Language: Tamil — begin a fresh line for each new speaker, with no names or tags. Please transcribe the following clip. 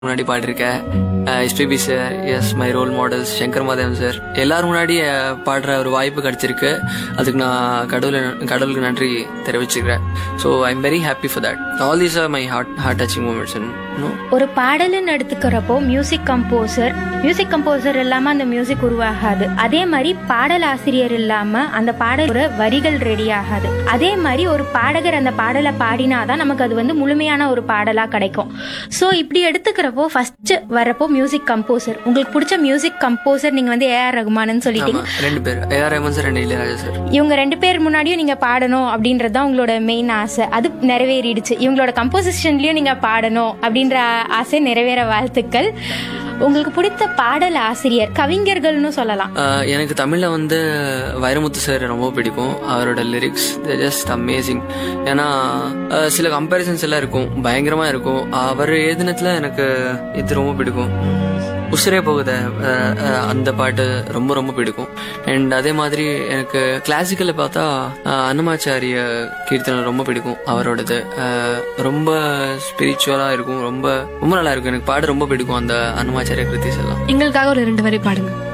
முன்னாடி பாடிருக்கேன் SPB sir yes my role models Shankar Madhavan sir எல்லாரும் முன்னாடி அஹ், பாடுற ஒரு வாய்ப்பு கிடைச்சிருக்கு அதுக்கு நான் கடவுளை கடவுளுக்கு நன்றி தெரிவிச்சுக்கிறேன் so I am very happy for that all these are my heart heart touching moments no
ஒரு பாடல்னு எடுத்துக்கிறப்போ மியூசிக் கம்போசர் மியூசிக் கம்போசர் இல்லாம அந்த மியூசிக் உருவாகாது அதே மாதிரி பாடல் ஆசிரியர் இல்லாம அந்த பாடலோட வரிகள் ரெடி ஆகாது அதே மாதிரி ஒரு பாடகர் அந்த பாடலை பாடினாதான் நமக்கு அது வந்து முழுமையான ஒரு பாடலா கிடைக்கும் ஸோ இப்படி எடுத்துக்கிறப்போ ஃபர்ஸ்ட் வரப்போ மியூசிக் கம்போசர் உங்களுக்கு பிடிச்ச மியூசிக் கம்போசர் நீங்க வந்து ஏஆர் ரகுமானன்னு சொல்லிட்டீங்க
ஆமாம் ரெண்டு பேர் ஏஆர் ரஹ்மான் சார் ரெண்டு இளையராஜா சார்
இவங்க ரெண்டு பேர் முன்னாடியும் நீங்க பாடணும் அப்படின்றது தான் உங்களோட மெயின் ஆசை அது நிறைவேறிடுச்சு இவங்களோட கம்போசிஷன்லயும் நீங்க பாடணும் அப்படின்ற ஆசை நிறைவேற வாழ்த்துக்கள் உங்களுக்கு பிடித்த பாடல் ஆசிரியர் கவிஞர்கள்னு சொல்லலாம்
ஆஹ் எனக்கு தமிழ்ல வந்து வைரமுத்து சார் ரொம்ப பிடிக்கும் அவரோட லிரிக்ஸ் ஜஸ்ட் அமேசிங் ஏன்னா ஆஹ் சில கம்பேரிசன்ஸ் எல்லாம் இருக்கும் பயங்கரமா இருக்கும் அவர் எழுதினத்துல எனக்கு இது ரொம்ப பிடிக்கும் உசிரே போகுத அந்த பாட்டு ரொம்ப ரொம்ப பிடிக்கும் அண்ட் அதே மாதிரி எனக்கு கிளாசிக்கல்ல பார்த்தா ஆஹ் அன்னமாச்சாரிய கீர்த்தனை ரொம்ப பிடிக்கும் அவரோடது ஆஹ் ரொம்ப ஸ்பிரிச்சுவலா இருக்கும் ரொம்ப ரொம்ப நல்லா இருக்கும் எனக்கு பாட ரொம்ப பிடிக்கும் அந்த அன்னமாச்சாரிய கிருத்திஸ் எல்லாம்
எங்களுக்காக ஒரு ரெண்டு வரி பாடுங்க